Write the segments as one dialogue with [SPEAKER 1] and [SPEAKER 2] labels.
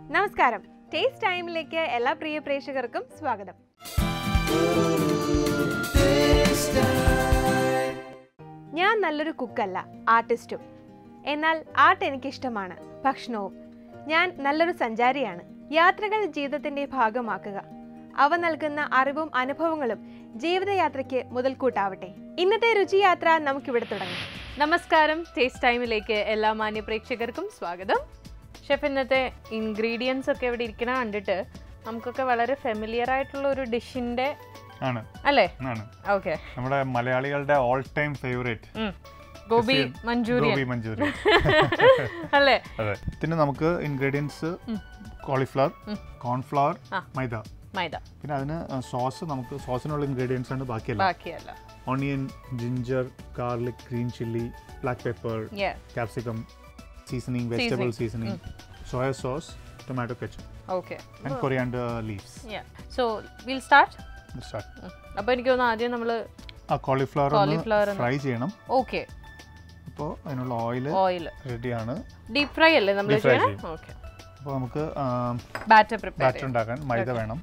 [SPEAKER 1] നമസ്കാരം ടേസ്റ്റ് ടൈമിലേക്ക് എല്ലാ പ്രിയ പ്രേക്ഷകർക്കും സ്വാഗതം ഞാൻ നല്ലൊരു കുക്കല്ല ആർട്ടിസ്റ്റും എന്നാൽ ആർട്ട് എനിക്കിഷ്ടമാണ് ഭക്ഷണവും ഞാൻ നല്ലൊരു സഞ്ചാരിയാണ് യാത്രകൾ ജീവിതത്തിന്റെ ഭാഗമാക്കുക അവ നൽകുന്ന അറിവും അനുഭവങ്ങളും ജീവിതയാത്രയ്ക്ക് മുതൽക്കൂട്ടാവട്ടെ ഇന്നത്തെ രുചിയാത്ര നമുക്കിവിടെ തുടങ്ങാം
[SPEAKER 2] നമസ്കാരം ടേസ്റ്റ് ടൈമിലേക്ക് എല്ലാ മാന്യ പ്രേക്ഷകർക്കും സ്വാഗതം ഷെഫ് ഇന്നത്തെ ഇൻഗ്രീഡിയൻസ് ഒക്കെ ഇവിടെ ഇരിക്കണ കണ്ടിട്ട് നമുക്കൊക്കെ വളരെ ഫെമിലിയർ ആയിട്ടുള്ള ഒരു ഡിഷിന്റെ
[SPEAKER 3] ആണ്
[SPEAKER 2] അല്ലേ
[SPEAKER 3] ആണ്
[SPEAKER 2] ഓക്കെ
[SPEAKER 3] നമ്മുടെ മലയാളികളുടെ all time favourite
[SPEAKER 2] gobi manchurian
[SPEAKER 3] gobi manchurian
[SPEAKER 2] അല്ലേ
[SPEAKER 3] അതെ പിന്നെ നമുക്ക് ഇൻഗ്രീഡിയൻസ് കോളിഫ്ലവർ കോൺഫ്ലവർ
[SPEAKER 2] ആ.
[SPEAKER 3] മൈദ
[SPEAKER 2] മൈദ
[SPEAKER 3] പിന്നെ അതിന് സോസ് നമുക്ക് സോസിനുള്ള ഇൻഗ്രീഡിയൻസ് ആണ് ബാക്കിയല്ല
[SPEAKER 2] ബാക്കിയല്ല
[SPEAKER 3] onion ginger garlic green chilli black pepper
[SPEAKER 2] Yeah.
[SPEAKER 3] Capsicum seasoning vegetable seasoning soya sauce tomato ketchup
[SPEAKER 2] okay
[SPEAKER 3] and coriander leaves
[SPEAKER 2] so will start
[SPEAKER 3] start
[SPEAKER 2] അപ്പോൾ എനിക്ക് തോന്നുന്നു ആദ്യം നമ്മൾ
[SPEAKER 3] ആ കോളിഫ്ലവർ
[SPEAKER 2] Cauliflower
[SPEAKER 3] ഒന്ന്
[SPEAKER 2] ഒന്ന്
[SPEAKER 3] ഫ്രൈ ചെയ്യണം
[SPEAKER 2] ഓക്കെ
[SPEAKER 3] അപ്പോൾ അതിനുള്ള ഓയിൽ
[SPEAKER 2] ഓയിൽ
[SPEAKER 3] റെഡിയാണ്
[SPEAKER 2] ഡീപ് ഫ്രൈ അല്ലേ നമ്മൾ
[SPEAKER 3] Deep fry
[SPEAKER 2] ചെയ്യണേ
[SPEAKER 3] ചെയ്യും.
[SPEAKER 2] ഓക്കെ
[SPEAKER 3] അപ്പോൾ നമുക്ക്
[SPEAKER 2] ബാറ്റർ പ്രിപ്പയർ
[SPEAKER 3] ബാറ്റർ ഉണ്ടാക്കാൻ മൈദ വേണം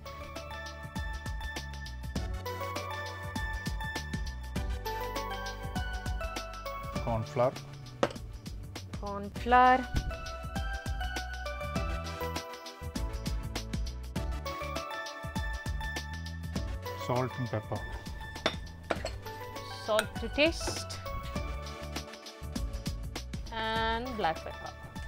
[SPEAKER 3] cornflour
[SPEAKER 2] cornflour
[SPEAKER 3] salt and pepper
[SPEAKER 2] salt to taste and black pepper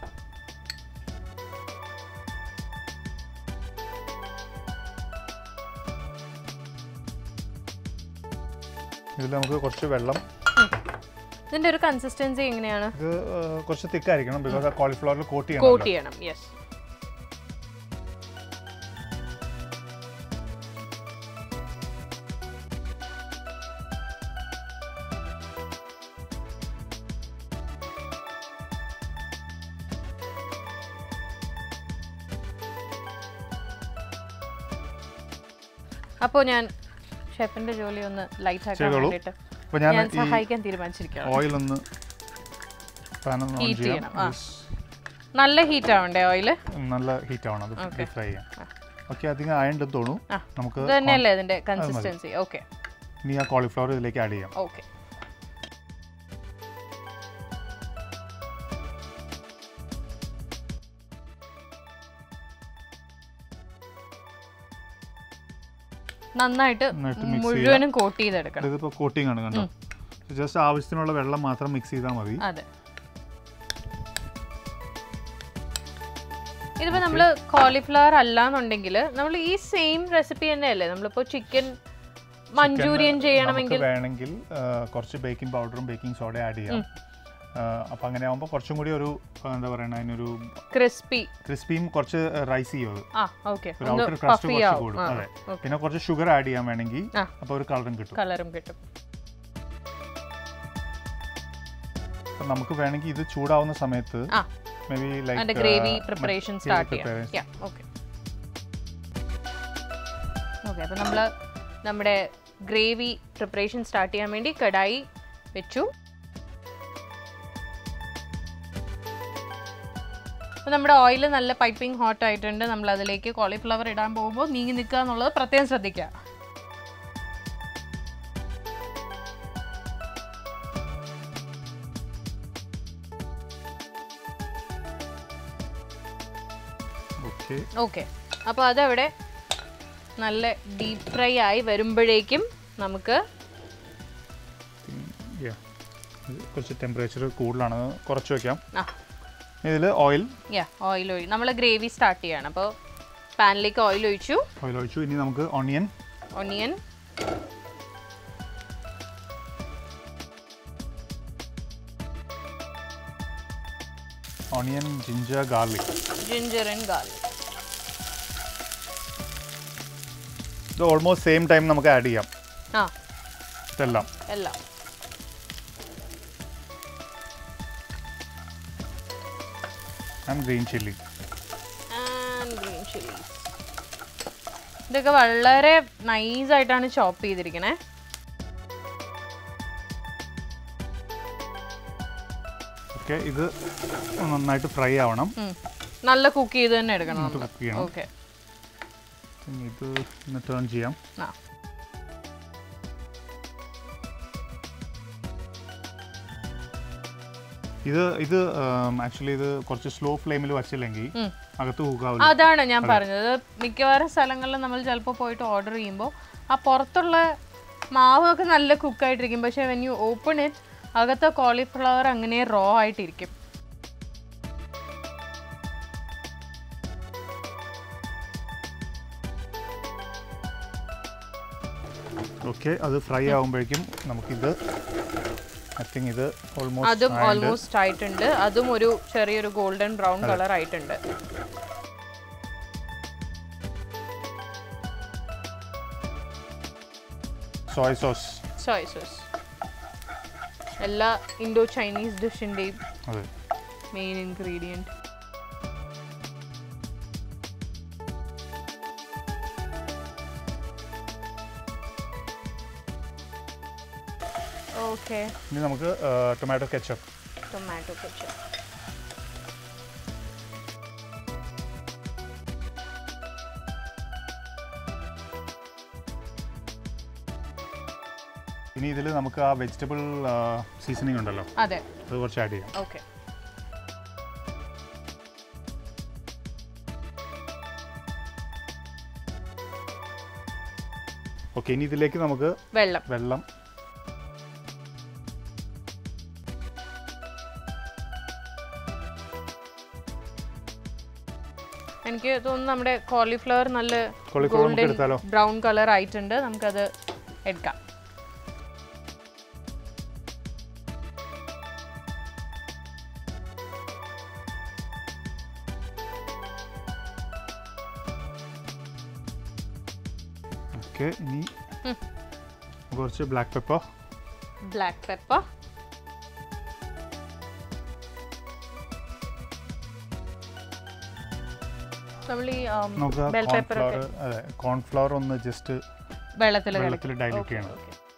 [SPEAKER 3] ഇതിൽ നമുക്ക് കുറച്ച് വെള്ളം
[SPEAKER 2] ഇതിന്റെ ഒരു കൺസിസ്റ്റൻസി എങ്ങനെയാണ്
[SPEAKER 3] ഇത് ആ, കുറച്ച് തിക്കായിരിക്കണം ബിക്കോസ് ആ കോളിഫ്ലവറിൽ കോട്ട്
[SPEAKER 2] കോട്ട്
[SPEAKER 3] ചെയ്യണം
[SPEAKER 2] ചെയ്യണം യെസ് അപ്പോൾ ഞാൻ ഷെഫിന്റെ ജോലി ഒന്ന് ലൈറ്റ് ആക്കാൻ
[SPEAKER 3] ചെയ്തോളൂ.
[SPEAKER 2] വേണ്ടിയിട്ട്
[SPEAKER 3] അപ്പോൾ ഞാൻ
[SPEAKER 2] ഞാൻ
[SPEAKER 3] ഈ
[SPEAKER 2] സഹായിക്കാൻ തീരുമാനിച്ചിരിക്കുകയാണ്
[SPEAKER 3] ഓയിൽ ഒന്ന് പാൻ ഒന്ന് ഓൺ
[SPEAKER 2] Heat
[SPEAKER 3] ചെയ്യാം
[SPEAKER 2] ചെയ്യണം, ആ.
[SPEAKER 3] Yes.
[SPEAKER 2] നല്ല ഹീറ്റ് ആവണ്ടേ ഓയിൽ
[SPEAKER 3] നല്ല ഹീറ്റ് ആവണം അത്
[SPEAKER 2] Okay.
[SPEAKER 3] ഡീപ് ഫ്രൈ ചെയ്യാം ഓക്കെ അധികം ആയണ്ടെന്ന് തോന്നുന്നു
[SPEAKER 2] ആ.
[SPEAKER 3] നമുക്ക്
[SPEAKER 2] ഇത് തന്നെയല്ലേ ഇതിന്റെ കൺസിസ്റ്റൻസി ഓക്കെ
[SPEAKER 3] ഇനി ആ കോളിഫ്ലവർ ഇതിലേക്ക് ആഡ് ചെയ്യാം
[SPEAKER 2] ഓക്കെ നന്നായിട്ട്
[SPEAKER 3] നന്നായിട്ട് mix
[SPEAKER 2] മുഴുവനും കോട്ട് ചെയ്തെടുക്കണം
[SPEAKER 3] ഇതിപ്പോൾ കോട്ടിംഗ് ആണ് കണ്ടോ ജസ്റ്റ് ആവശ്യത്തിനുള്ള വെള്ളം മാത്രം മിക്സ് ചെയ്താൽ മതി
[SPEAKER 2] അതെ ഇതിപ്പോ നമ്മള് കോളിഫ്ലവർ അല്ലാന്നുണ്ടെങ്കിൽ നമ്മൾ ഈ സെയിം റെസിപ്പി തന്നെയല്ലേ നമ്മളിപ്പോ ചിക്കൻ മഞ്ചൂരിയൻ ചെയ്യണമെങ്കിൽ
[SPEAKER 3] നമുക്ക് വേണമെങ്കിൽ ആ, കുറച്ച് ബേക്കിംഗ് പൗഡറും ബേക്കിംഗ് സോഡ ആഡ് ചെയ്യാം അപ്പം അങ്ങനെ ആകുമ്പോൾ കുറച്ചും കൂടി ഒരു ആ, എന്താ പറയണ അതിനൊരു
[SPEAKER 2] ക്രിസ്പി
[SPEAKER 3] ക്രിസ്പിയും കുറച്ച് റൈസ് ചെയ്യും അത്
[SPEAKER 2] ആ ഓക്കെ
[SPEAKER 3] ഒരു
[SPEAKER 2] ഒന്ന്
[SPEAKER 3] ഔട്ടർ ക്രസ്റ്റ്
[SPEAKER 2] പഫി
[SPEAKER 3] കുറച്ച്
[SPEAKER 2] ആവും
[SPEAKER 3] കൂടും
[SPEAKER 2] ആ,
[SPEAKER 3] അതെ
[SPEAKER 2] okay.
[SPEAKER 3] പിന്നെ കുറച്ച് ഷുഗർ ആഡ് ചെയ്യാൻ വേണമെങ്കിൽ
[SPEAKER 2] ആ.
[SPEAKER 3] അപ്പോൾ ഒരു കളറും കിട്ടും
[SPEAKER 2] കളറും കിട്ടും
[SPEAKER 3] അപ്പം നമുക്ക് വേണമെങ്കിൽ ഇത് ചൂടാവുന്ന സമയത്ത്
[SPEAKER 2] ആ
[SPEAKER 3] മേ ബി
[SPEAKER 2] അതിന്റെ
[SPEAKER 3] ലൈക്ക്
[SPEAKER 2] ഗ്രേവി പ്രിപ്പറേഷൻ സ്റ്റാർട്ട് ചെയ്യാം ഓക്കെ ഓക്കെ അപ്പം നമ്മൾ നമ്മുടെ ഗ്രേവി പ്രിപ്പറേഷൻ സ്റ്റാർട്ട് ചെയ്യാൻ വേണ്ടി കടായി വെച്ചു അപ്പോൾ നമ്മുടെ ഓയിൽ നല്ല പൈപ്പിംഗ് ഹോട്ട് ആയിട്ടുണ്ട് നമ്മൾ അതിലേക്ക് കോളിഫ്ലവർ ഇടാൻ പോകുമ്പോൾ നീങ്ങി നിൽക്കുക എന്നുള്ളത് പ്രത്യേകം ശ്രദ്ധിക്കുക
[SPEAKER 3] ഓക്കെ
[SPEAKER 2] ഓക്കെ അപ്പോൾ അതവിടെ നല്ല ഡീപ്പ് ഫ്രൈ ആയി വരുമ്പോഴേക്കും നമുക്ക്
[SPEAKER 3] കുറച്ച് ടെമ്പറേച്ചർ കൂടുതലാണ് കുറച്ച് വെക്കാം
[SPEAKER 2] ആ
[SPEAKER 3] ഇതിൽ ഓയിൽ
[SPEAKER 2] യാ ഓയിൽ ഒഴി നമ്മൾ ഗ്രേവി സ്റ്റാർട്ട് ചെയ്യണം അപ്പോൾ പാനിലേക്ക് ഓയിൽ ഒഴിച്ചു
[SPEAKER 3] ഓയിൽ ഒഴിച്ചു ഇനി നമുക്ക് onion
[SPEAKER 2] onion
[SPEAKER 3] onion ginger garlic
[SPEAKER 2] ginger and garlic
[SPEAKER 3] ഇത് ഓൾമോസ്റ്റ് സെയിം ടൈം നമുക്ക് ആഡ് ചെയ്യാം
[SPEAKER 2] ആ
[SPEAKER 3] ഇതെല്ലാം
[SPEAKER 2] എല്ലാം
[SPEAKER 3] and green chilli
[SPEAKER 2] and green chilli ഇതൊക്കെ വളരെ നൈസായിട്ടാണ് ചോപ്പ് ചെയ്തിരിക്കണേ
[SPEAKER 3] ഓക്കെ ഇത് നന്നായിട്ട് ഫ്രൈ ആവണം
[SPEAKER 2] ഉം. നല്ല കുക്ക് ചെയ്ത് തന്നെ എടുക്കണം
[SPEAKER 3] ഇത്
[SPEAKER 2] നമ്മൾ
[SPEAKER 3] cook ചെയ്യണം
[SPEAKER 2] ഓക്കെ
[SPEAKER 3] ഇനി ഇത് ഒന്ന് ടേൺ ചെയ്യാം
[SPEAKER 2] ആ
[SPEAKER 3] ഇത് ഇത് ആക്ച്വലി ഇത് കുറച്ച് സ്ലോ ഫ്ലെയിമിൽ വച്ചില്ലെങ്കിൽ
[SPEAKER 2] ഉം.
[SPEAKER 3] അകത്ത് കുക്കാവില്ല
[SPEAKER 2] അതാണ് ഞാൻ പറഞ്ഞത് മിക്കവാറും സ്ഥലങ്ങളിൽ നമ്മൾ ചിലപ്പോൾ പോയിട്ട് ഓർഡർ ചെയ്യുമ്പോൾ ആ പുറത്തുള്ള മാവൊക്കെ നല്ല കുക്കായിട്ടിരിക്കും പക്ഷേ വെൻ യു ഓപ്പൺ ഇറ്റ് അകത്തെ കോളിഫ്ലവർ അങ്ങനെ റോ ആയിട്ടിരിക്കും
[SPEAKER 3] ഓക്കെ അത് ഫ്രൈ ആകുമ്പോഴേക്കും നമുക്കിത് ഐ തിങ്ക് ഇത് ഓൾമോസ്റ്റ്
[SPEAKER 2] അതും ഓൾമോസ്റ്റ് ആയിട്ടുണ്ട് അതും ഒരു ചെറിയൊരു ഗോൾഡൻ ബ്രൗൺ കളർ ആയിട്ടുണ്ട്
[SPEAKER 3] സോയ് സോസ്
[SPEAKER 2] സോയ് സോസ് എല്ലാ ഇൻഡോ ചൈനീസ് ഡിഷിൻ്റെയും
[SPEAKER 3] അതെ
[SPEAKER 2] മെയിൻ ഇൻഗ്രീഡിയൻറ്റ് ഓക്കെ
[SPEAKER 3] ഇനി നമുക്ക് ടൊമാറ്റോ കെച്ചപ്പ്
[SPEAKER 2] ടൊമാറ്റോ കെച്ചപ്പ്
[SPEAKER 3] ഇനി ഇതിൽ നമുക്ക് ആ വെജിറ്റബിൾ സീസണിങ് ഉണ്ടല്ലോ
[SPEAKER 2] അതെ
[SPEAKER 3] അത് കുറച്ച് ആഡ് ചെയ്യാം
[SPEAKER 2] ഓക്കെ
[SPEAKER 3] ഓക്കെ ഇനി ഇതിലേക്ക് നമുക്ക്
[SPEAKER 2] വെള്ളം
[SPEAKER 3] വെള്ളം
[SPEAKER 2] എനിക്ക് തോന്നുന്നു നമ്മുടെ കോളിഫ്ലവർ നല്ല
[SPEAKER 3] Cauliflower നമുക്ക്
[SPEAKER 2] ഗോൾഡൻ
[SPEAKER 3] എടുത്താലോ?
[SPEAKER 2] ബ്രൗൺ കളർ ആയിട്ടുണ്ട് നമുക്കത് എടുക്കാം
[SPEAKER 3] ഓക്കെ ഇനി
[SPEAKER 2] ഉം.
[SPEAKER 3] കുറച്ച് ബ്ലാക്ക് പെപ്പർ
[SPEAKER 2] ബ്ലാക്ക് പെപ്പർ നമ്മൾ ഈ
[SPEAKER 3] നമുക്ക്
[SPEAKER 2] ബെൽ പെപ്പർ
[SPEAKER 3] കോൺഫ്ലവർ
[SPEAKER 2] ഒക്കെ
[SPEAKER 3] അതെ കോൺഫ്ലവർ ഒന്ന് ജസ്റ്റ്
[SPEAKER 2] വെള്ളത്തിൽ
[SPEAKER 3] വെള്ളത്തിൽ dilute ചെയ്യണം.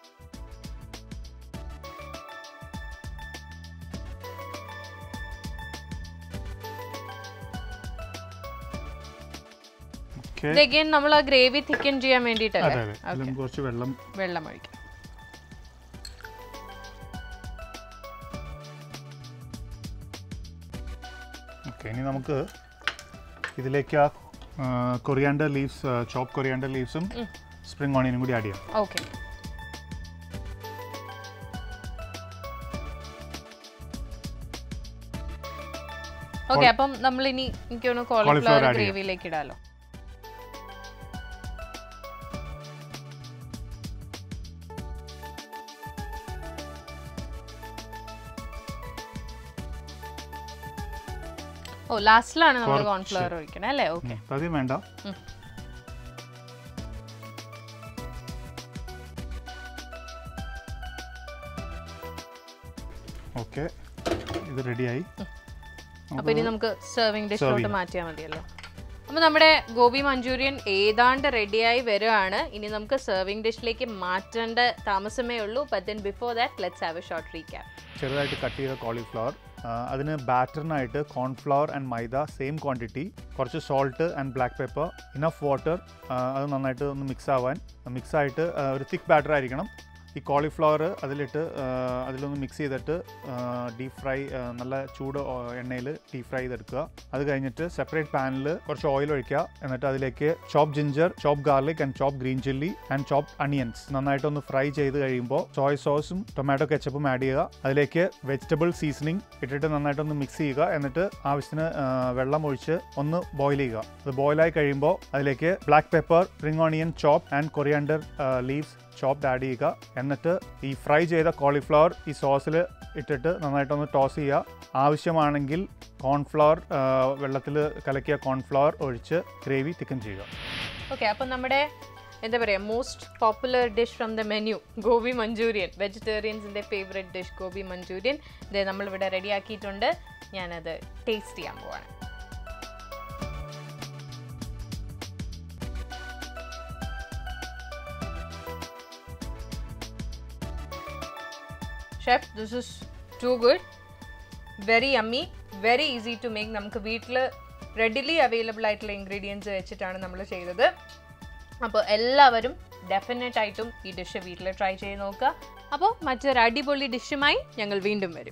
[SPEAKER 3] ഓക്കെ
[SPEAKER 2] അഗൈൻ നമ്മൾ ആ ഗ്രേവി തിക്കൻ ചെയ്യാൻ വേണ്ടിയിട്ടല്ലേ
[SPEAKER 3] അതെ അതെ അതിൽ നമുക്ക് കുറച്ച് വെള്ളം
[SPEAKER 2] വെള്ളം ഒഴിക്കാം
[SPEAKER 3] ഓക്കെ ഇനി നമുക്ക് ഇതിലേക്ക് ആ കൊറിയാണ്ടർ ലീവ്സ് ചോപ്പ് കൊറിയാണ്ടർ ലീവ്സും സ്പ്രിംഗ് ഓണിയനും കൂടി ആഡ് ചെയ്യാം
[SPEAKER 2] ഓക്കെ ഓക്കെ അപ്പം നമ്മൾ ഇനി എനിക്ക് തോന്നുന്നു
[SPEAKER 3] Cauliflower
[SPEAKER 2] കോളിഫ്ലവർ
[SPEAKER 3] add ചെയ്യാം.
[SPEAKER 2] ഗ്രേവിയിലേക്ക് ഇടാലോ ഓ ലാസ്റ്റിലാണ് നമ്മൾ
[SPEAKER 3] കുറച്ച്.
[SPEAKER 2] കോൺഫ്ലവർ ഒഴിക്കണേ അല്ലേ ഓക്കെ
[SPEAKER 3] ഉം, അധികം വേണ്ട
[SPEAKER 2] ഉം.
[SPEAKER 3] ഓക്കെ ഇത് റെഡിയായി
[SPEAKER 2] അപ്പൊ ഇനി നമുക്ക് സെർവിങ് ഡിഷിലോട്ട്
[SPEAKER 3] Serving.
[SPEAKER 2] മാറ്റിയാൽ മതിയല്ലോ അപ്പൊ നമ്മുടെ ഗോബി മഞ്ചൂരിയൻ ഏതാണ്ട് റെഡിയായി വരികയാണ് ഇനി നമുക്ക് സെർവിങ് ഡിഷിലേക്ക് മാറ്റേണ്ട താമസമേ ഉള്ളൂ but then before that let's have a short recap
[SPEAKER 3] ചെറുതായിട്ട് കട്ട് ചെയ്ത കോളിഫ്ലവർ അതിന് ബാറ്ററിനായിട്ട് cornflour and maida same quantity കുറച്ച് salt and black pepper enough water അത് നന്നായിട്ട് ഒന്ന് മിക്സ് ആവാൻ മിക്സ് ആയിട്ട് ആ, ഒരു തിക്ക് ബാറ്റർ ആയിരിക്കണം ഈ കോളിഫ്ലവർ അതിലിട്ട് ആ, അതിലൊന്ന് മിക്സ് ചെയ്തിട്ട് ഡീപ് ഫ്രൈ നല്ല ചൂട് എണ്ണയിൽ ഡീപ് ഫ്രൈ ചെയ്തെടുക്കുക അത് കഴിഞ്ഞിട്ട് സെപ്പറേറ്റ് പാനിൽ കുറച്ച് ഓയിൽ ഒഴിക്കുക എന്നിട്ട് അതിലേക്ക് chop ginger chop garlic and chop green chilli and chop onions നന്നായിട്ടൊന്ന് ഫ്രൈ ചെയ്ത് കഴിയുമ്പോൾ സോയ് സോസും ടൊമാറ്റോ കെച്ചപ്പും ആഡ് ചെയ്യുക അതിലേക്ക് വെജിറ്റബിൾ സീസണിങ് ഇട്ടിട്ട് നന്നായിട്ടൊന്ന് മിക്സ് ചെയ്യുക എന്നിട്ട് ആവശ്യത്തിന് ആ, വെള്ളം ഒഴിച്ച് ഒന്ന് ബോയിൽ ചെയ്യുക അത് ബോയിലായി കഴിയുമ്പോൾ അതിലേക്ക് black pepper spring onion chop and coriander leaves chopped add ചെയ്യുക എന്നിട്ട് ഈ ഫ്രൈ ചെയ്ത കോളിഫ്ലവർ ഈ സോസിൽ ഇട്ടിട്ട് നന്നായിട്ടൊന്ന് ടോസ് ചെയ്യുക ആവശ്യമാണെങ്കിൽ കോൺഫ്ലവർ വെള്ളത്തിൽ കലക്കിയ കോൺഫ്ലവർ ഒഴിച്ച് ഗ്രേവി തിക്കൻ ചെയ്യുക
[SPEAKER 2] ഓക്കെ അപ്പം നമ്മുടെ എന്താ പറയുക most popular dish from the menu gobi manchurian വെജിറ്റേറിയൻസിൻ്റെ ഫേവറേറ്റ് ഡിഷ് ഗോബി മഞ്ചൂരിയൻ ഇത് നമ്മളിവിടെ റെഡിയാക്കിയിട്ടുണ്ട് ഞാനത് ടേസ്റ്റ് ചെയ്യാൻ പോവാണ് chef this is too good very yummy very easy to make നമുക്ക് വീട്ടിൽ റെഡിലി അവൈലബിൾ ആയിട്ടുള്ള ഇൻഗ്രീഡിയൻസ് വെച്ചിട്ടാണ് നമ്മൾ ചെയ്തത് അപ്പോൾ എല്ലാവരും ഡെഫിനറ്റ് ആയിട്ടും ഈ ഡിഷ് വീട്ടിൽ ട്രൈ ചെയ്ത് നോക്കുക അപ്പോൾ മറ്റൊരു അടിപൊളി ഡിഷുമായി ഞങ്ങൾ വീണ്ടും വരും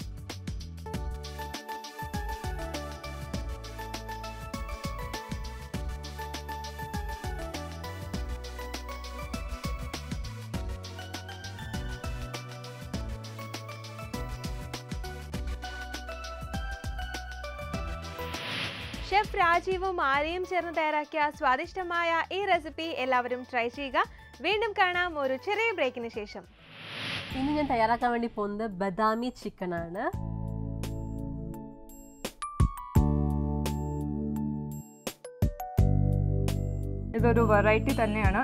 [SPEAKER 1] ഷെഫ് രാജീവും ആര്യയും ചേർന്ന് തയ്യാറാക്കിയ സ്വാദിഷ്ടമായ ഈ റെസിപ്പി എല്ലാവരും ട്രൈ ചെയ്യുക വീണ്ടും കാണാം ഒരു ചെറിയ ബ്രേക്കിന് ശേഷം
[SPEAKER 4] ഇന്ന് ഞാൻ തയ്യാറാക്കാൻ വേണ്ടി പോകുന്നത് ബദാമി ചിക്കൻ ആണ്
[SPEAKER 5] ഇതൊരു വെറൈറ്റി തന്നെയാണ്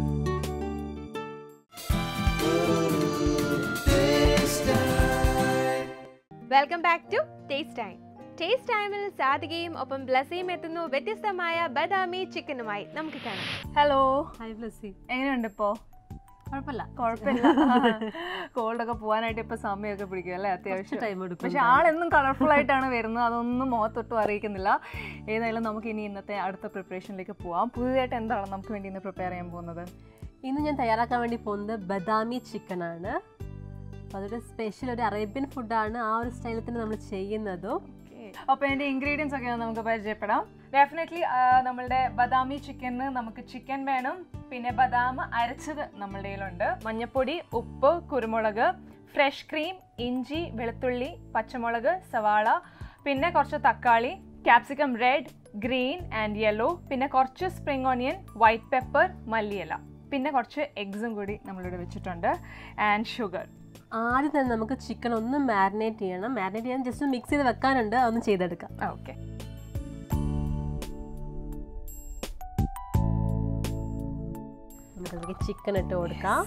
[SPEAKER 1] welcome back to taste time taste ടൈമിൽ സാധികയും ഒപ്പം ബ്ലസയും എത്തുന്നു വ്യത്യസ്തമായ ബദാമി ചിക്കനുമായി നമുക്ക് കാണാം
[SPEAKER 5] ഹലോ
[SPEAKER 4] ഹായ് ബ്ലസ്സി
[SPEAKER 5] എങ്ങനെയുണ്ട് ഇപ്പോ
[SPEAKER 4] കുഴപ്പമില്ല
[SPEAKER 5] കുഴപ്പമില്ല കോൾഡ് ഒക്കെ പോകാനായിട്ട് ഇപ്പൊ സമയമൊക്കെ പിടിക്കും അല്ലേ അത്യാവശ്യം
[SPEAKER 4] ടൈം എടുക്കും
[SPEAKER 5] പക്ഷെ ആളെന്നും കളർഫുൾ ആയിട്ടാണ് വരുന്നത് അതൊന്നും മുഖത്തൊട്ടും അറിയിക്കുന്നില്ല ഏതായാലും നമുക്ക് ഇനി ഇന്നത്തെ അടുത്ത പ്രിപ്പറേഷനിലേക്ക് പോവാം പുതിയതായിട്ട് എന്താണ് നമുക്ക് വേണ്ടി ഇന്ന് പ്രിപ്പയർ ചെയ്യാൻ പോകുന്നത്
[SPEAKER 4] ഇന്ന് ഞാൻ തയ്യാറാക്കാൻ വേണ്ടി പോകുന്നത് ബദാമി ചിക്കൻ ആണ് അപ്പോൾ അതൊരു സ്പെഷ്യൽ ഒരു അറേബ്യൻ ഫുഡാണ് ആ ഒരു സ്റ്റൈലിൽ തന്നെ നമ്മൾ ചെയ്യുന്നതും
[SPEAKER 5] അപ്പോൾ അതിൻ്റെ ഇൻഗ്രീഡിയൻസ് ഒക്കെ ഒന്ന് നമുക്ക് പരിചയപ്പെടാം ഡെഫിനറ്റ്ലി നമ്മളുടെ ബദാമി ചിക്കന് നമുക്ക് ചിക്കൻ വേണം പിന്നെ ബദാം അരച്ചത് നമ്മളുടെ കയ്യിലുണ്ട് മഞ്ഞപ്പൊടി ഉപ്പ് കുരുമുളക് ഫ്രഷ് ക്രീം ഇഞ്ചി വെളുത്തുള്ളി പച്ചമുളക് സവാള പിന്നെ കുറച്ച് തക്കാളി capsicum red green and yellow പിന്നെ കുറച്ച് സ്പ്രിംഗ് ഓണിയൻ വൈറ്റ് പെപ്പർ മല്ലിയില പിന്നെ കുറച്ച് എഗ്സും കൂടി നമ്മളിവിടെ വെച്ചിട്ടുണ്ട് ആൻഡ് ഷുഗർ
[SPEAKER 4] ആദ്യം തന്നെ നമുക്ക് ചിക്കൻ ഒന്ന് മാരിനേറ്റ് ചെയ്യണം മാരിനേറ്റ് ചെയ്യാൻ ജസ്റ്റ് മിക്സ് ചെയ്ത് വെക്കാനുണ്ട് അതൊന്ന് ചെയ്തെടുക്കാം
[SPEAKER 5] ഓക്കെ
[SPEAKER 4] നമുക്കതിലേക്ക് ചിക്കൻ ഇട്ട് കൊടുക്കാം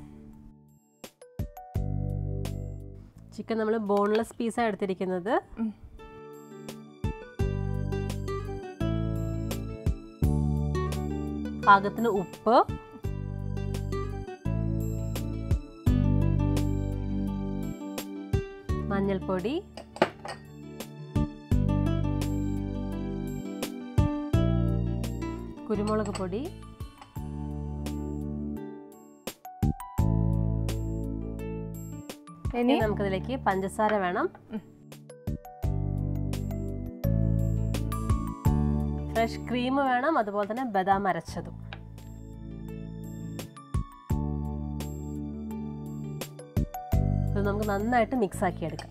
[SPEAKER 4] ചിക്കൻ നമ്മൾ ബോൺലെസ് പീസാണ് എടുത്തിരിക്കുന്നത്
[SPEAKER 5] ഉം.
[SPEAKER 4] പാകത്തിന് ഉപ്പ് മഞ്ഞൾപ്പൊടി കുരുമുളക് പൊടി
[SPEAKER 5] ഇനി
[SPEAKER 4] ഇനി നമുക്കതിലേക്ക് പഞ്ചസാര വേണം ഫ്രഷ് ക്രീം വേണം അതുപോലെ തന്നെ ബദാം അരച്ചതും ഇത് നമുക്ക് നന്നായിട്ട് മിക്സ് ആക്കി എടുക്കാം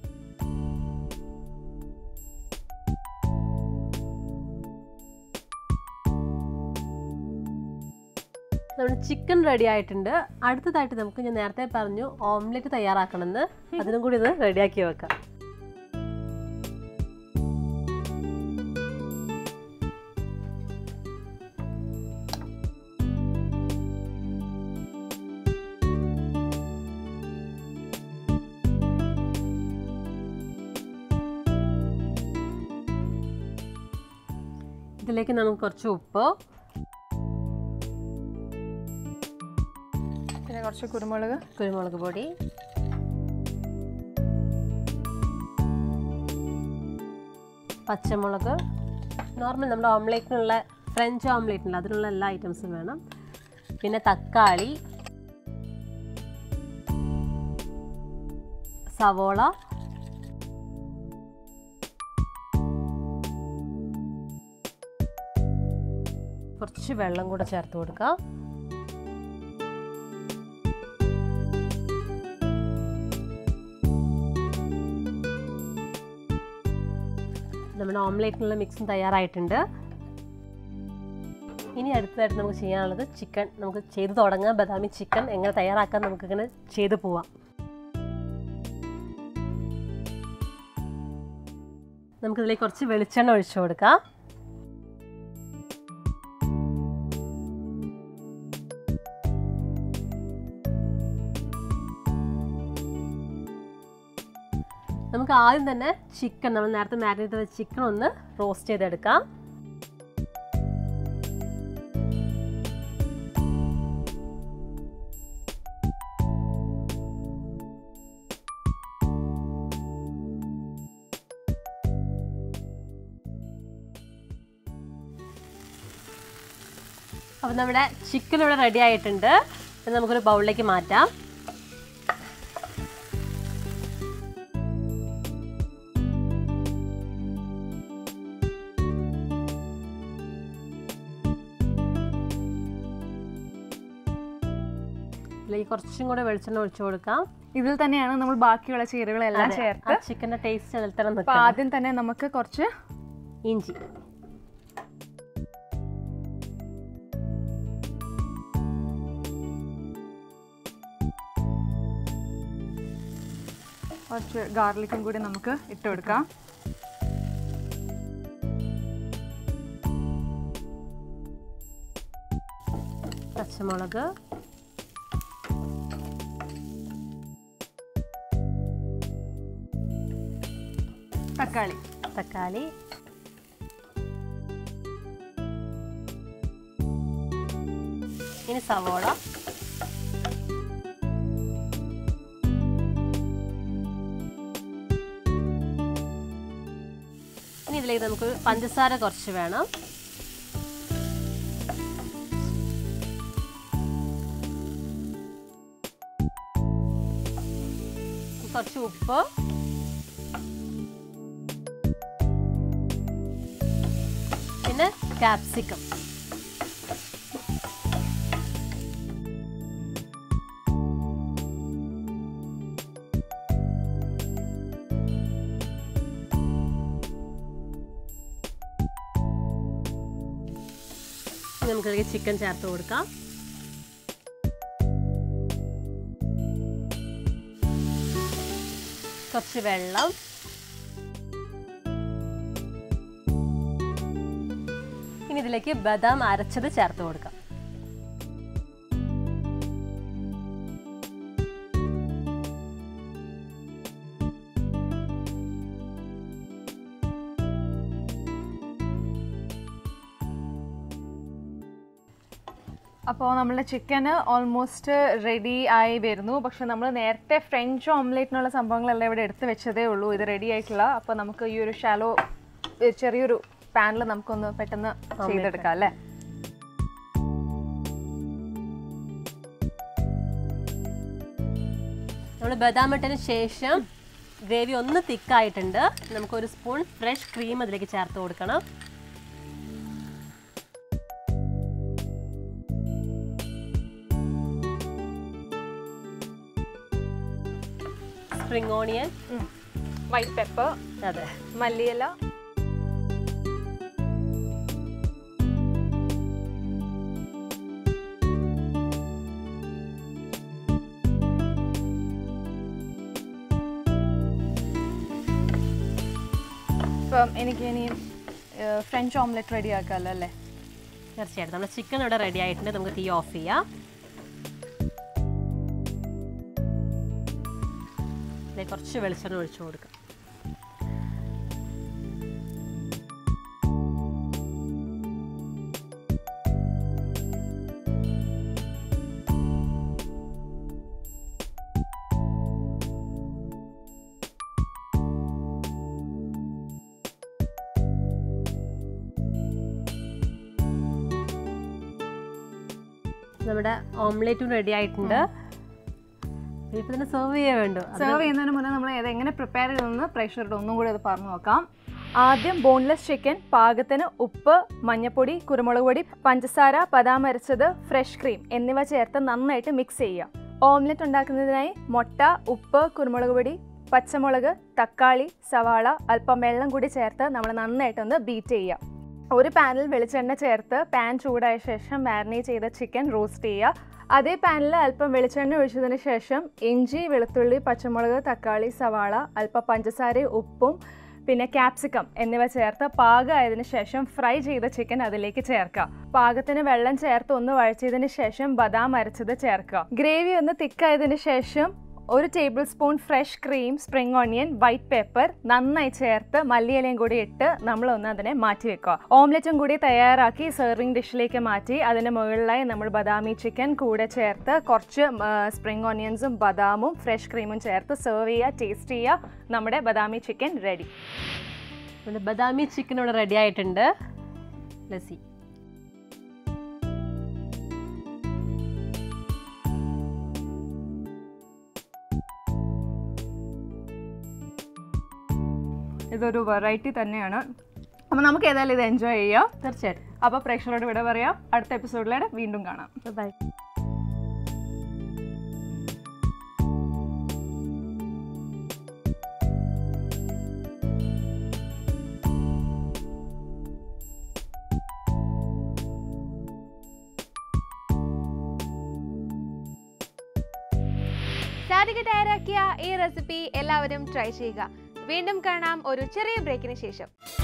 [SPEAKER 4] നമ്മുടെ ചിക്കൻ റെഡി ആയിട്ടുണ്ട് അടുത്തതായിട്ട് നമുക്ക് ഞാൻ നേരത്തെ പറഞ്ഞു ഓംലെറ്റ് തയ്യാറാക്കണമെന്ന് അതിനും കൂടി ഇത് റെഡിയാക്കി വെക്കാം ഇതിലേക്ക് നമുക്ക് കുറച്ച് ഉപ്പ്
[SPEAKER 5] പിന്നെ കുറച്ച് കുരുമുളക്
[SPEAKER 4] കുരുമുളക് പൊടി പച്ചമുളക് നോർമൽ നമ്മുടെ ഓംലേറ്റിനുള്ള ഫ്രഞ്ച് ഓംലേറ്റിനുള്ള അതിനുള്ള എല്ലാ ഐറ്റംസും വേണം പിന്നെ തക്കാളി സവോള കുറച്ച് വെള്ളം കൂടെ ചേർത്ത് കൊടുക്കാം നമ്മുടെ ഓംലേറ്റിനുള്ള മിക്സും തയ്യാറായിട്ടുണ്ട് ഇനി അടുത്തതായിട്ട് നമുക്ക് ചെയ്യാനുള്ളത് ചിക്കൻ നമുക്ക് ചെയ്ത് തുടങ്ങാം ബദാമി ചിക്കൻ എങ്ങനെ തയ്യാറാക്കാൻ നമുക്കിങ്ങനെ ചെയ്തു പോവാം നമുക്കിതിലേക്ക് കുറച്ച് വെളിച്ചെണ്ണ ഒഴിച്ചു കൊടുക്കാം നമുക്ക് ആദ്യം തന്നെ ചിക്കൻ നമ്മൾ നേരത്തെ മാരിനേറ്റ് ചെയ്ത ചിക്കൻ ഒന്ന് റോസ്റ്റ് ചെയ്തെടുക്കാം അപ്പോൾ നമ്മുടെ ചിക്കൻ ഇവിടെ റെഡി ആയിട്ടുണ്ട് ഇത് നമുക്കൊരു ബൗളിലേക്ക് മാറ്റാം ഇതിലേക്ക് കുറച്ചും കൂടെ വെളിച്ചെണ്ണ ഒഴിച്ചു കൊടുക്കാം
[SPEAKER 5] ഇതിൽ തന്നെയാണ് നമ്മൾ ബാക്കിയുള്ള ചേരുവകളെല്ലാം ചേർത്ത്
[SPEAKER 4] ചിക്കൻ്റെ ടേസ്റ്റ് അതിൽ തന്നെ
[SPEAKER 5] അപ്പൊ
[SPEAKER 4] നിൽക്കാം
[SPEAKER 5] ആദ്യം തന്നെ നമുക്ക് കുറച്ച്
[SPEAKER 4] ഇഞ്ചി
[SPEAKER 5] കുറച്ച് ഗാർലിക്കും കൂടി നമുക്ക് ഇട്ട് കൊടുക്കാം
[SPEAKER 4] പച്ചമുളക്
[SPEAKER 5] തക്കാളി
[SPEAKER 4] തക്കാളി ഇനി സവോള ഇനി ഇതിലേക്ക് നമുക്ക് പഞ്ചസാര കുറച്ച് വേണം കുറച്ച് ഉപ്പ് പിന്നെ കാപ്സിക്കം നമുക്ക് ചിക്കൻ ചേർത്ത് കൊടുക്കാം കുറച്ച് വെള്ളം ഇനി ഇതിലേക്ക് ബദാം അരച്ചത് ചേർത്ത് കൊടുക്കാം
[SPEAKER 5] അപ്പോൾ നമ്മുടെ ചിക്കന് ഓൾമോസ്റ്റ് റെഡി ആയി വരുന്നു പക്ഷെ നമ്മൾ നേരത്തെ ഫ്രഞ്ച് ഓംലേറ്റിനുള്ള സംഭവങ്ങളെല്ലാം ഇവിടെ എടുത്ത് വെച്ചതേ ഉള്ളൂ ഇത് റെഡി ആയിട്ടില്ല അപ്പോൾ നമുക്ക് ഈ ഒരു ഷാലോ ചെറിയൊരു പാനിൽ നമുക്കൊന്ന് പെട്ടെന്ന് ചെയ്തെടുക്കാം അല്ലേ
[SPEAKER 4] നമ്മൾ ബദാം ഇട്ടതിന് ശേഷം ഗ്രേവി ഒന്ന് തിക്കായിട്ടുണ്ട് നമുക്കൊരു സ്പൂൺ ഫ്രഷ് ക്രീം അതിലേക്ക് ചേർത്ത് കൊടുക്കണം സ്പ്രിംഗ് ഓണിയൻ
[SPEAKER 5] വൈറ്റ് പെപ്പർ
[SPEAKER 4] അതെ
[SPEAKER 5] മല്ലിയില ഇപ്പം എനിക്ക് ഇനി ഫ്രഞ്ച് ഓംലെറ്റ് റെഡി ആക്കാമല്ലോ അല്ലേ
[SPEAKER 4] തീർച്ചയായിട്ടും നമ്മുടെ ചിക്കൻ ഇവിടെ റെഡി ആയിട്ടുണ്ട് നമുക്ക് തീ ഓഫ് ചെയ്യാം ഇതിലേക്ക് കുറച്ച് വെളിച്ചെണ്ണ ഒഴിച്ചു കൊടുക്കാം നമ്മുടെ ഓംലേറ്റും റെഡി ആയിട്ടുണ്ട് ഇപ്പൊ തന്നെ സെർവ് ചെയ്യാൻ വേണ്ടു
[SPEAKER 5] സെർവ് ചെയ്യുന്നതിന് മുന്നേ നമ്മൾ ഇത് എങ്ങനെ പ്രിപ്പയർ ചെയ്തെന്ന് പ്രേക്ഷകരോട് ഒന്നും കൂടി അത് പറഞ്ഞു നോക്കാം ആദ്യം ബോൺലെസ് ചിക്കൻ പാകത്തിന് ഉപ്പ് മഞ്ഞപ്പൊടി കുരുമുളക് പൊടി പഞ്ചസാര ബദാം അരച്ചത് ഫ്രഷ് ക്രീം എന്നിവ ചേർത്ത് നന്നായിട്ട് മിക്സ് ചെയ്യുക ഓംലെറ്റ് ഉണ്ടാക്കുന്നതിനായി മുട്ട ഉപ്പ് കുരുമുളക് പൊടി പച്ചമുളക് തക്കാളി സവാള അല്പം വെള്ളം കൂടി ചേർത്ത് നമ്മൾ നന്നായിട്ടൊന്ന് ബീറ്റ് ചെയ്യുക ഒരു പാനിൽ വെളിച്ചെണ്ണ ചേർത്ത് പാൻ ചൂടായ ശേഷം മാരിനേറ്റ് ചെയ്ത ചിക്കൻ റോസ്റ്റ് ചെയ്യുക അതേ പാനിൽ അല്പം വെളിച്ചെണ്ണ ഒഴിച്ചതിന് ശേഷം ഇഞ്ചി വെളുത്തുള്ളി പച്ചമുളക് തക്കാളി സവാള അല്പം പഞ്ചസാര ഉപ്പും പിന്നെ ക്യാപ്സിക്കം എന്നിവ ചേർത്ത് പാകമായതിനു ശേഷം ഫ്രൈ ചെയ്ത ചിക്കൻ അതിലേക്ക് ചേർക്കുക പാകത്തിന് വെള്ളം ചേർത്ത് ഒന്ന് വഴച്ചതിന് ശേഷം ബദാം അരച്ചത് ചേർക്കുക ഗ്രേവി ഒന്ന് തിക്കായതിനു ശേഷം ഒരു tablespoon fresh cream spring onion white pepper നന്നായി ചേർത്ത് മല്ലിയിലയും കൂടി ഇട്ട് നമ്മളൊന്ന് അതിനെ മാറ്റി വെക്കുക ഓംലെറ്റും കൂടി തയ്യാറാക്കി സെർവിങ് ഡിഷിലേക്ക് മാറ്റി അതിന് മുകളിലായി നമ്മൾ ബദാമി ചിക്കൻ കൂടെ ചേർത്ത് കുറച്ച് സ്പ്രിംഗ് ഓണിയൻസും ബദാമും ഫ്രഷ് ക്രീമും ചേർത്ത് സെർവ് ചെയ്യുക ടേസ്റ്റ് ചെയ്യുക നമ്മുടെ ബദാമി ചിക്കൻ റെഡി
[SPEAKER 4] നമ്മുടെ ബദാമി ചിക്കൻ ഇവിടെ റെഡി ആയിട്ടുണ്ട് ലസി
[SPEAKER 5] ഇതൊരു വെറൈറ്റി തന്നെയാണ് അപ്പോൾ നമുക്ക് ഏതായാലും ഇത് എൻജോയ് ചെയ്യാം
[SPEAKER 4] തീർച്ചയായിട്ടും
[SPEAKER 5] അപ്പോൾ പ്രേക്ഷകരോട് ഇവിടെ പറയാം അടുത്ത എപ്പിസോഡിലൂടെ വീണ്ടും കാണാം
[SPEAKER 4] ബൈ
[SPEAKER 1] സാധിക തയ്യാറാക്കിയ ഈ റെസിപ്പി എല്ലാവരും ട്രൈ ചെയ്യുക വീണ്ടും കാണാം ഒരു ചെറിയ ബ്രേക്കിന് ശേഷം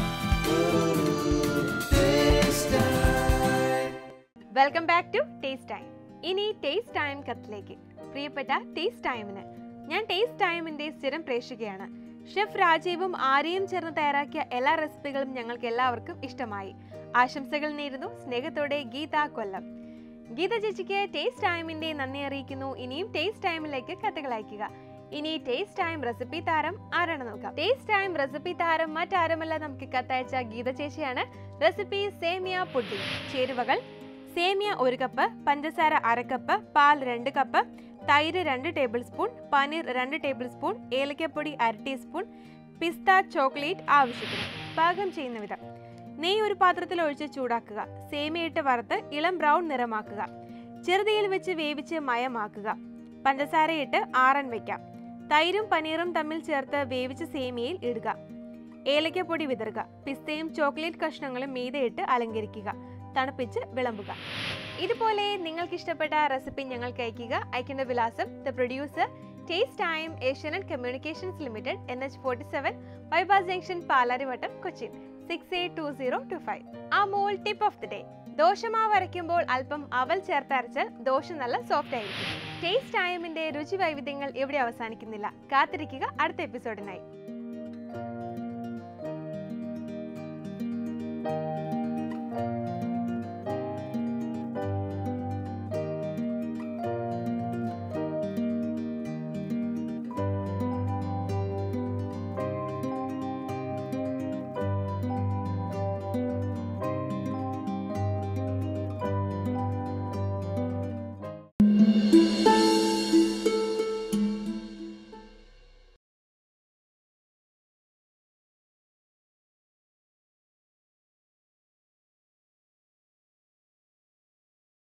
[SPEAKER 1] welcome back to taste time ഇനി ടേസ്റ്റ് ടൈം കത്തിലേക്ക് പ്രിയപ്പെട്ട ടേസ്റ്റ് ടൈമിന് ഞാൻ ടേസ്റ്റ് ടൈമിന്റെ സ്ഥിരം പ്രേക്ഷകയാണ് ഷെഫ് രാജീവും ആര്യയും ചേർന്ന് തയ്യാറാക്കിയ എല്ലാ റെസിപ്പികളും ഞങ്ങൾക്ക് എല്ലാവർക്കും ഇഷ്ടമായി ആശംസകൾ നേരുന്നു സ്നേഹത്തോടെ ഗീത കൊല്ലം ഗീത ചേച്ചിക്ക് ടേസ്റ്റ് ടൈമിന്റെ നന്ദി അറിയിക്കുന്നു ഇനിയും ടേസ്റ്റ് ടൈമിലേക്ക് കത്തുകൾ അയക്കുക ഇനി ടേസ്റ്റ് ടൈം റെസിപ്പി താരം ആരാണ് നോക്കാം ടേസ്റ്റ് ടൈം റെസിപ്പി താരം മറ്റാരുമല്ല നമുക്ക് കത്തയച്ച ഗീത ചേച്ചിയാണ് റെസിപ്പി സേമിയ പുഡിംഗ് ചേരുവകൾ സേമിയ ഒരു കപ്പ് പഞ്ചസാര അര കപ്പ് പാൽ രണ്ട് കപ്പ് തൈര് രണ്ട് ടേബിൾ സ്പൂൺ പനീർ രണ്ട് ടേബിൾ സ്പൂൺ ഏലക്കപ്പൊടി അര ടീസ്പൂൺ പിസ്ത ചോക്ലേറ്റ് ആവശ്യത്തിന് പാകം ചെയ്യുന്ന വിധം നെയ്യ് ഒരു പാത്രത്തിൽ ഒഴിച്ച് ചൂടാക്കുക സേമിയിട്ട് വറുത്ത് ഇളം ബ്രൗൺ നിറമാക്കുക ചെറുതീയിൽ വെച്ച് വേവിച്ച് മയമാക്കുക പഞ്ചസാരയിട്ട് ആറൻ വയ്ക്കാം തൈരും പനീറും തമ്മിൽ ചേർത്ത് വേവിച്ച സേമിയയിൽ ഇടുക ഏലക്കപ്പൊടി വിതറുക പിസ്തയും ചോക്ലേറ്റ് കഷ്ണങ്ങളും മീതയിട്ട് അലങ്കരിക്കുക തണുപ്പിച്ച് വിളമ്പുക ഇതുപോലെ നിങ്ങൾക്ക് ഇഷ്ടപ്പെട്ട റെസിപ്പി ഞങ്ങൾക്ക് അയക്കുക അയക്കേണ്ട വിലാസം the producer taste time Asianet communications limited N H forty seven bypass junction Palarivattom Cochin six eight two zero two five ആ മോൾ ടിപ്പ് ഓഫ് ദി ഡേ ദോശമാവ് അരയ്ക്കുമ്പോൾ അല്പം അവൽ ചേർത്തരച്ചാൽ ദോശ നല്ല സോഫ്റ്റ് ആയിരിക്കും ടേസ്റ്റ് ടൈമിന്റെ രുചി വൈവിധ്യങ്ങൾ ഇവിടെ അവസാനിക്കുന്നില്ല കാത്തിരിക്കുക അടുത്ത എപ്പിസോഡിനായി